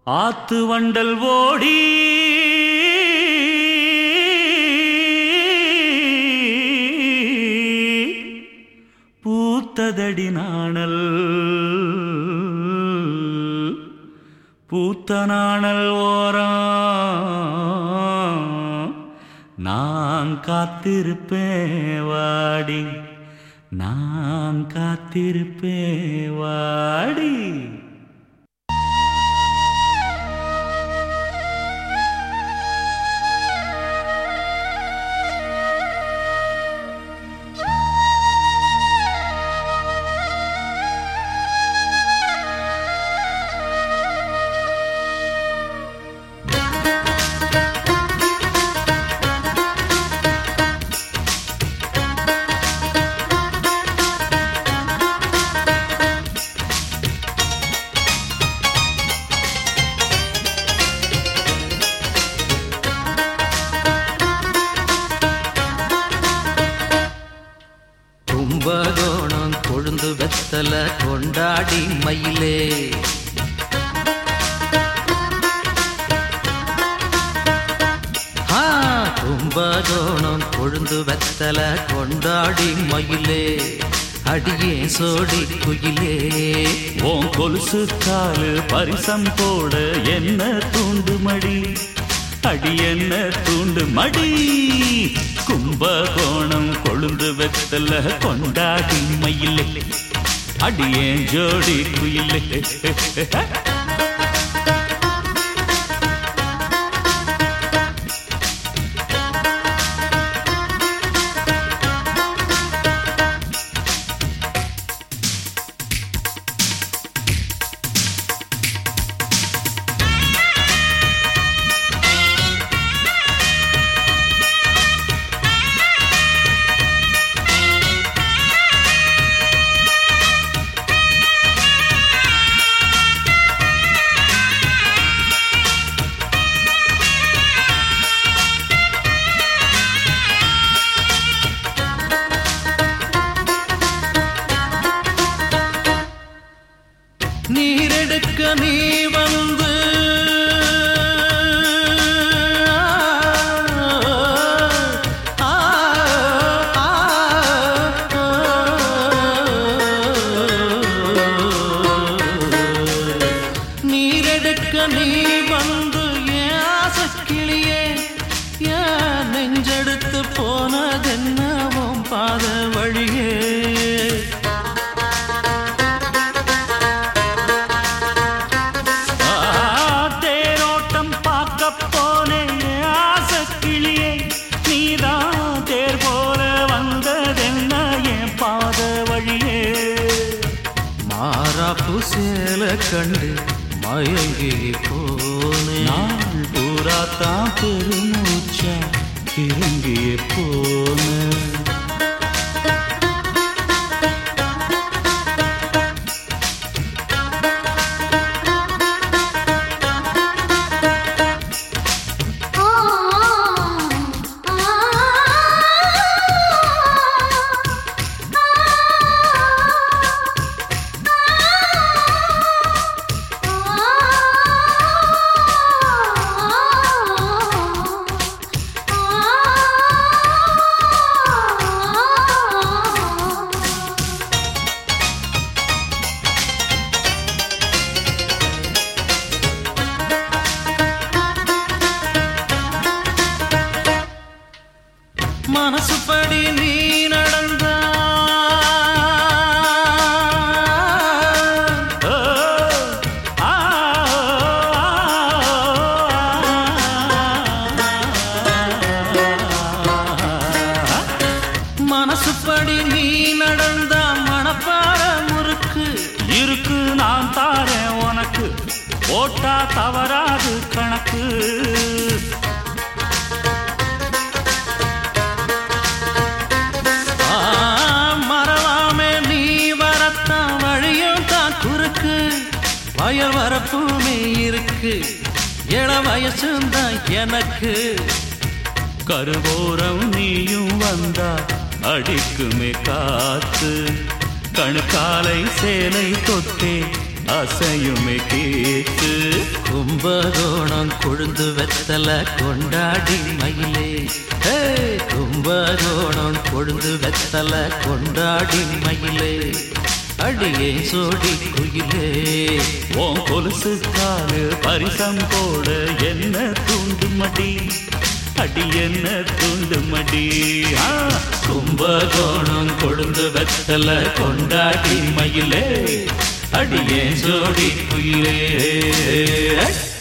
ஆத்து வண்டல் ஓடி பூத்ததடி நாணல் பூத்த நாணல் ஓரம் நான் காத்திருப்பேன் வாடி நான் காத்திருப்பேன் வாடி கும்பகோணம் கொழுந்து வெத்தல கொண்டாடி மயிலே ஆ, கும்பகோணம் கொழுந்து வெத்தல கொண்டாடி மயிலே அடியே சோடி குயிலே உன் கொலுசு காலு பரிசம் போட என்ன தூண்டு மடி அடி என்ன தூண்டு மடி கும்பகோணம் கொழுந்து வெத்தல கொண்டாடி மயிலே அடியேன் ஜோடி குயிலே நீரெடுக்க நீ வந்து ஆ, ஆ, ஆ. நீரெடுக்க நீ வந்து ஏன் ஆசக்கிளியே ஏன் நெஞ்செடுத்து போனதென்னவும் பாத வழியே ஆ, தேரோட்டம் பார்க்க போனேன் ஆசக்கிளியே நீதான் தேர் போல வந்ததென்ன என் பாத வழியே மாறாப்பு சேல கண்டு மயங்கி போனே நாள் பூரா தான் பெருமூச்சா திரும்பிய போன மனசுப்படி நீ நடந்தா ஓ, ஆ, ஆ. மனசுப்படி நீ நடந்தா மணப்பாற முறுக்கு இருக்கு நான் தாரேன் உனக்கு போட்டா தவறாது கணக்கு ஆ, மறவாமே நீ வரத்தான் வழியும் தான் குறுக்கு வயல் வரப்புமே இருக்கு இள வயசுந்தான் எனக்கு கருவோரம் நீயும் வந்தா அடிக்குமே காத்து கணுக்காலை சேலை தொட்டே அசையுமே கேட்டு கும்ப கும்பகோணம் கொழுந்து வெத்தல கொண்டாடி மயிலே ஹே, கும்பகோணம் கொழுந்து வெத்தல கொண்டாடி மயிலே அடியே சோடி குயிலே உன் கொலுசு காலு பரிசம் போட என்ன தூண்டு மடி அடி என்ன தூண்டு மடி ஆ, கும்பகோணம் கொழுந்து வெத்தல கொண்டாடி மயிலே அடியே சோடி குயிலே